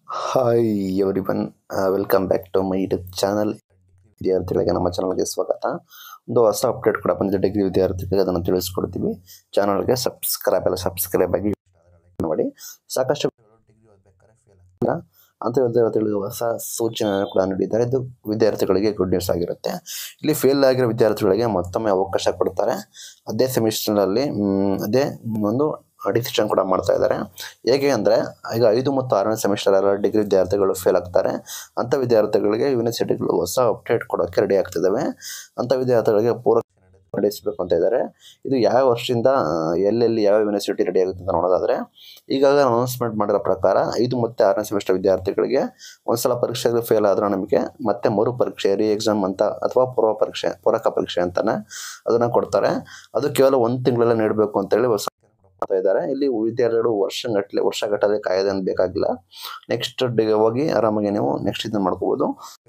hi everyone welcome back to my YouTube channel ವಿದ್ಯಾರ್ಥಿಗಳಿಗೆ ನಮ್ಮ ಚಾನಲ್ಗೆ ಸ್ವಾಗತ ಒಂದು ಹೊಸ ಅಪ್ಡೇಟ್ ಕೂಡ ಬಂದಿದೆ ಡಿಗ್ರಿ ವಿದ್ಯಾರ್ಥಿಗಳಿಗೆ ಅದನ್ನು ತಿಳಿಸ್ಕೊಡ್ತೀವಿ ಚಾನಲ್ಗೆ ಸಬ್ಸ್ಕ್ರೈಬ್ ಎಲ್ಲ ಸಬ್ಸ್ಕ್ರೈಬ್ ಆಗಿ ಮಾಡಿ ಸಾಕಷ್ಟು ಅಂತ ವಿದ್ಯಾರ್ಥಿಗಳಿಗೆ ಹೊಸ ಸೂಚನೆ ಕೂಡ ನೀಡಿದ್ದಾರೆ ಇದು ವಿದ್ಯಾರ್ಥಿಗಳಿಗೆ ಗುಡ್ ನ್ಯೂಸ್ ಆಗಿರುತ್ತೆ ಇಲ್ಲಿ ಫೇಲ್ ಆಗಿರೋ ವಿದ್ಯಾರ್ಥಿಗಳಿಗೆ ಮತ್ತೊಮ್ಮೆ ಅವಕಾಶ ಕೊಡ್ತಾರೆ ಅದೇ ಸೆಮಿಸ್ಟರ್ನಲ್ಲಿ ಅದೇ ಒಂದು ಡಿಸಿಷನ್ ಕೂಡ ಮಾಡ್ತಾ ಇದ್ದಾರೆ ಹೇಗೆ ಅಂದರೆ ಈಗ ಐದು ಮತ್ತು ಆರನೇ ಸೆಮಿಸ್ಟರ್ ಎಲ್ಲ ಡಿಗ್ರಿ ವಿದ್ಯಾರ್ಥಿಗಳು ಫೇಲ್ ಆಗ್ತಾರೆ ಅಂಥ ವಿದ್ಯಾರ್ಥಿಗಳಿಗೆ ಯೂನಿವರ್ಸಿಟಿಗಳು ಹೊಸ ಅಪ್ಡೇಟ್ ಕೊಡೋಕ್ಕೆ ರೆಡಿ ಆಗ್ತಿದ್ದಾವೆ ಅಂಥ ವಿದ್ಯಾರ್ಥಿಗಳಿಗೆ ಪೂರಕ ನಡೆಸಬೇಕು ಅಂತ ಇದ್ದಾರೆ ಇದು ಯಾವ ವರ್ಷದಿಂದ ಆ, ಎಲ್ಲೆಲ್ಲಿ ಯಾವ ಯೂನಿವರ್ಸಿಟಿ ರೆಡಿ ಆಗುತ್ತೆ ಅಂತ ನೋಡೋದಾದರೆ ಈಗಾಗಲೇ ಅನೌನ್ಸ್ಮೆಂಟ್ ಮಾಡಿರೋ ಪ್ರಕಾರ ಐದು ಮತ್ತು ಆರನೇ ಸೆಮಿಸ್ಟರ್ ವಿದ್ಯಾರ್ಥಿಗಳಿಗೆ ಒಂದ್ಸಲ ಪರೀಕ್ಷೆಗೆ ಫೇಲ್ ಆದ್ರೆ ನಮಗೆ ಮತ್ತೆ ಮರು ಪರೀಕ್ಷೆ ರೀ ಎಕ್ಸಾಮ್ ಅಂತ ಅಥವಾ ಪೂರ್ವ ಪರೀಕ್ಷೆ ಪೂರಕ ಪರೀಕ್ಷೆ ಅಂತಾನೆ ಅದನ್ನು ಕೊಡ್ತಾರೆ ಅದು ಕೇವಲ ಒಂದು ತಿಂಗಳಲ್ಲೇ ನೀಡಬೇಕು ಅಂತೇಳಿ ಹೊಸ ಮಾಡ್ತಾ ಇದ್ದಾರೆ ಇಲ್ಲಿ ವಿದ್ಯಾರ್ಥಿಗಳು ವರ್ಷಗಟ್ಟಲೆ ವರ್ಷಗಟ್ಟಲೆ ಕಾಯೋದೇನು ಬೇಕಾಗಿಲ್ಲ ನೆಕ್ಸ್ಟ್ ಹೋಗಿ ಆರಾಮಾಗಿ ನೀವು ನೆಕ್ಸ್ಟ್ ಇದನ್ನ ಮಾಡ್ಕೋಬೋದು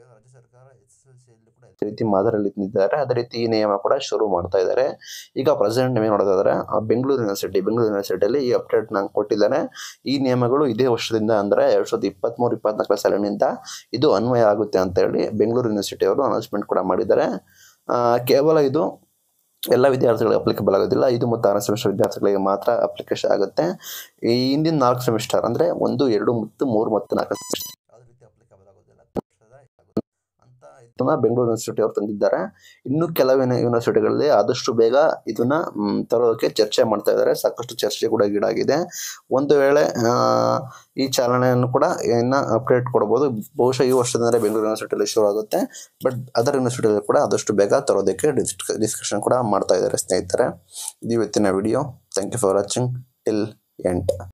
ಅದೇ ರೀತಿ ಮಾದರಿಯಲ್ಲಿ ನಿಂತಿದ್ದಾರೆ ಅದೇ ರೀತಿ ಈ ನಿಯಮ ಕೂಡ ಶುರು ಮಾಡ್ತಾ ಇದ್ದಾರೆ ಈಗ ಪ್ರೆಸೆಂಟ್ ನೀವು ನೋಡೋದಾದ್ರೆ ಆ ಬೆಂಗಳೂರು ಯೂನಿವರ್ಸಿಟಿ ಬೆಂಗಳೂರು ಯೂನಿವರ್ಸಿಟಿಯಲ್ಲಿ ಈ ಅಪ್ಡೇಟ್ ನಂಗೆ ಕೊಟ್ಟಿದ್ದಾನೆ ಈ ನಿಯಮಗಳು ಇದೇ ವರ್ಷದಿಂದ ಅಂದರೆ ಎರಡ್ ಸಾವಿರದ ಇಪ್ಪತ್ತ್ಮೂರು ಇಪ್ಪತ್ನಾಲ್ಕರ ಸಾಲಿನಿಂದ ಇದು ಅನ್ವಯ ಆಗುತ್ತೆ ಅಂತ ಹೇಳಿ ಬೆಂಗಳೂರು ಯೂನಿವರ್ಸಿಟಿ ಅವರು ಅನೌನ್ಸ್ಮೆಂಟ್ ಕೂಡ ಮಾಡಿದ್ದಾರೆ ಆ, ಕೇವಲ ಇದು ಎಲ್ಲ ವಿದ್ಯಾರ್ಥಿಗಳಿಗೆ ಅಪ್ಲಿಕಬಲ್ ಆಗೋದಿಲ್ಲ ಐದು ಮತ್ತು ಆರನೇ ಸೆಮಿಸ್ಟರ್ ವಿದ್ಯಾರ್ಥಿಗಳಿಗೆ ಮಾತ್ರ ಅಪ್ಲಿಕೇಶನ್ ಆಗುತ್ತೆ ಈ ಹಿಂದಿನ ನಾಲ್ಕು ಸೆಮಿಸ್ಟರ್ ಅಂದರೆ ಒಂದು ಎರಡು ಮತ್ತು ಮೂರು ಮತ್ತು ನಾಲ್ಕು semester ಯಾವುದೇ ರೀತಿ ಅಪ್ಲಿಕಬಲ್ ಆಗೋದಿಲ್ಲ ಇದನ್ನ ಬೆಂಗಳೂರು ಯೂನಿವರ್ಸಿಟಿ ಅವರು ತಂದಿದ್ದಾರೆ ಇನ್ನು ಕೆಲವು ಯೂನಿ- ಯೂನಿವರ್ಸಿಟಿಗಳಲ್ಲಿ ಆದಷ್ಟು ಬೇಗ ಇದನ್ನ ಮ್, ತರೋದಕ್ಕೆ ಚರ್ಚೆ ಮಾಡ್ತಾ ಇದ್ದಾರೆ ಸಾಕಷ್ಟು ಚರ್ಚೆ ಕೂಡ ಗೀಡಾಗಿದೆ ಒಂದು ವೇಳೆ ಆ, ಈ ಚಾಲನೆಯನ್ನು ಕೂಡ ಇನ್ನ ಅಪ್ಡೇಟ್ ಕೊಡ್ಬೋದು ಬಹುಶಃ ಈ ವರ್ಷದಿಂದ ಬೆಂಗಳೂರು ಯೂನಿವರ್ಸಿಟಿಯಲ್ಲಿ ಶುರು ಆಗುತ್ತೆ ಬಟ್ ಅದರ್ ಯೂನಿವರ್ಸಿಟಿಯಲ್ಲಿ ಕೂಡ ಆದಷ್ಟು ಬೇಗ ತರೋದಕ್ಕೆ ಡಿಸ್ಕಷನ್ ಕೂಡ ಮಾಡ್ತಾ ಇದ್ದಾರೆ ಸ್ನೇಹಿತರೆ ಇದು ಇವತ್ತಿನ video thank you for watching till ಎಂಟ್